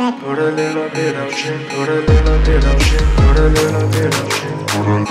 Put a little bit of shit, put a little bit of shit, put a little bit of shit, put a,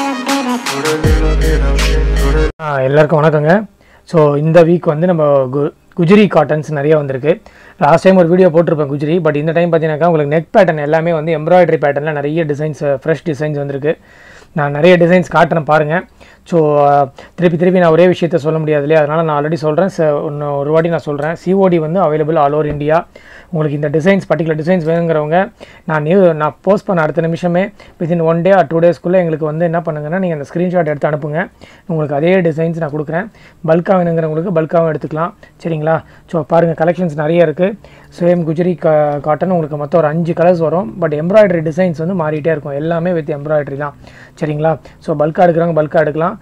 put a little bit of shit, put a ஆ, எல்லாருக்கும் வணக்கங்க so இந்த week வந்து நம்ம கு குஜரி cottons நிறைய வந்திருக்கு last time ஒரு video போட்டிருப்பேன் குஜரி பட் இந்த டைம் பார்த்தீங்கன்னாக்கா உங்களுக்கு நெக் பேட்டர்ன் எல்லாமே வந்து எம்ப்ராய்டரி பேட்டர்னில் நிறைய டிசைன்ஸ் ஃப்ரெஷ் டிசைன்ஸ் வந்திருக்கு நான் நிறைய டிசைன்ஸ் காட்டுறேன் பாருங்கள் ஸோ திருப்பி திருப்பி நான் ஒரே விஷயத்த சொல்ல முடியாது இல்லையா அதனால் நான் ஆல்ரெடி சொல்கிறேன் ஒன்று ஒரு வாட்டி நான் சொல்கிறேன் சிஓடி வந்து அவைலபிள் ஆல் ஓவர் இந்தியா உங்களுக்கு இந்த டிசைன்ஸ் பர்டிகுலர் டிசைன்ஸ் வேணுங்கிறவங்க நான் நியூ நான் போஸ்ட் பண்ண அடுத்த நிமிஷமே within one day or two டேஸ்க்குள்ளே எங்களுக்கு வந்து என்ன பண்ணுங்கன்னா நீங்கள் அந்த ஸ்க்ரீன்ஷாட் எடுத்து அனுப்புங்க உங்களுக்கு அதே டிசைன்ஸ் நான் கொடுக்குறேன் பல்காக வேணுங்கிறவங்களுக்கு பல்காகவும் எடுத்துக்கலாம் சரிங்களா ஸோ பாருங்கள் கலெக்ஷன்ஸ் நிறைய இருக்குது சேம் குஜரி கா காட்டன் உங்களுக்கு மொத்தம் ஒரு அஞ்சு கலர்ஸ் வரும் பட் எம்ப்ராய்டரி டிசைன்ஸ் வந்து மாறிட்டே இருக்கும் எல்லாமே வித் எம்ப்ராய்டரி தான் சரிங்களா ஸோ பல்காக எடுக்கிறவங்க பல்காக எடுக்கலாம்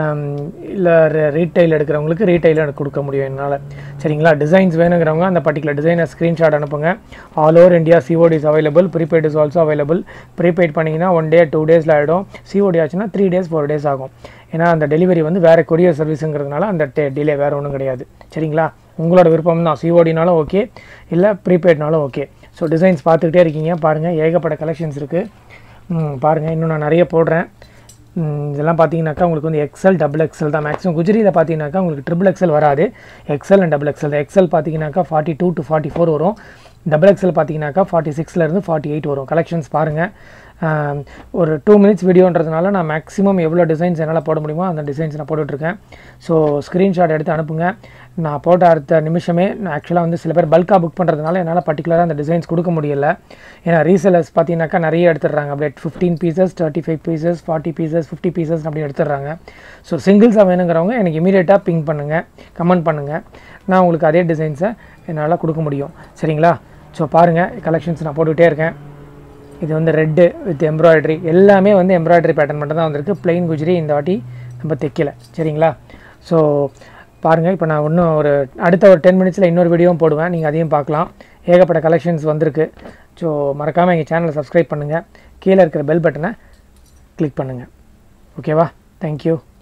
இல்லை ரீட்டைல் எடுக்கிறவங்களுக்கு ரீட்டைலில் எனக்கு கொடுக்க முடியும் என்னால் சரிங்களா டிசைன்ஸ் வேணுங்கிறவங்க அந்த பர்டிகுலர் டிசைனை ஸ்க்ரீன்ஷாட் அனுப்புங்க all over India COD is available prepaid is also available prepaid பண்ணிங்கன்னா ஒன் டே டூ டேஸில் ஆகிடும் சிஓடி ஆச்சுன்னா த்ரீ டேஸ் ஃபோர் டேஸ் ஆகும் ஏன்னா அந்த டெலிவரி வந்து வேறு கொரியர் சர்வீஸுங்கிறதுனால அந்த டிலே வேறு ஒன்றும் கிடையாது சரிங்களா உங்களோட விருப்பம் தான் சிஓடினாலும் ஓகே இல்லை ப்ரீபெய்ட்னாலும் ஓகே ஸோ டிசைன்ஸ் பார்த்துக்கிட்டே இருக்கீங்க பாருங்கள் ஏகப்பட்ட கலெக்ஷன்ஸ் இருக்குது பாருங்கள் இன்னும் நான் நிறைய போடுறேன் ம், இதெல்லாம் பார்த்தீங்கன்னாக்கா உங்களுக்கு வந்து எக்ஸல் டபுள் எக்ஸல் தான் மேக்ஸிமம் குஜரியில் பார்த்தீங்கன்னாக்கா உங்களுக்கு ட்ரிபிள் எக்ஸல் வராது எக்ஸல் அண்ட் டபுள் எக்ஸல் தான் எக்ஸல் பார்த்தீங்கன்னாக்கா forty two to forty four வரும் டபுள் எக்ஸல் பார்த்தீங்கன்னாக்கா ஃபார்ட்டி சிக்ஸ்லேருந்து ஃபார்ட்டி எயிட் வரும் கலெக்ஷன்ஸ் பாருங்கள் ஆம், ஒரு டூ மினிட்ஸ் வீடியோன்றதுனால நான் மேக்ஸிமம் எவ்வளோ டிசைன்ஸ் என்னால் போட முடியுமோ அந்த டிசைன்ஸ் நான் போட்டுட்ருக்கேன் ஸோ ஸ்க்ரீன்ஷாட் எடுத்து அனுப்புங்க நான் போட்ட அடுத்த நிமிஷமே நான் ஆக்சுவலாக வந்து சில பேர் பல்காக புக் பண்ணுறதுனால என்னால் பர்டிகுலராக அந்த டிசைன்ஸ் கொடுக்க முடியல ஏன்னா ரீசெலர்ஸ் பார்த்தீங்கன்னாக்கா நிறைய எடுத்துடுறாங்க அப்படியே fifteen pieces thirty five pieces forty pieces fifty pieces அப்படி எடுத்துடுறாங்க ஸோ சிங்கிள்ஸாக வேணுங்கிறவங்க எனக்கு இமீடியட்டாக பிங் பண்ணுங்கள் கமெண்ட் பண்ணுங்கள் நான் உங்களுக்கு அதே டிசைன்ஸை என்னால் கொடுக்க முடியும் சரிங்களா ஸோ பாருங்கள் கலெக்ஷன்ஸ் நான் போட்டுக்கிட்டே இருக்கேன் இது வந்து ரெட்டு வித் எம்ப்ராய்டரி எல்லாமே வந்து எம்ப்ராய்டரி பேட்டர்ன் மட்டும் தான் வந்திருக்கு plain குஜரி இந்த வாட்டி நம்ம தைக்கல சரிங்களா ஸோ பாருங்கள் இப்போ நான் இன்னும் ஒரு அடுத்த ஒரு டென் மினிட்ஸில் இன்னொரு வீடியோவும் போடுவேன் நீங்கள் அதையும் பார்க்கலாம் ஏகப்பட்ட கலெக்ஷன்ஸ் வந்திருக்கு ஸோ மறக்காமல் எங்கள் சேனலை சப்ஸ்கிரைப் பண்ணுங்கள் கீழே இருக்கிற பெல் பட்டனை கிளிக் பண்ணுங்கள் ஓகேவா தேங்க்யூ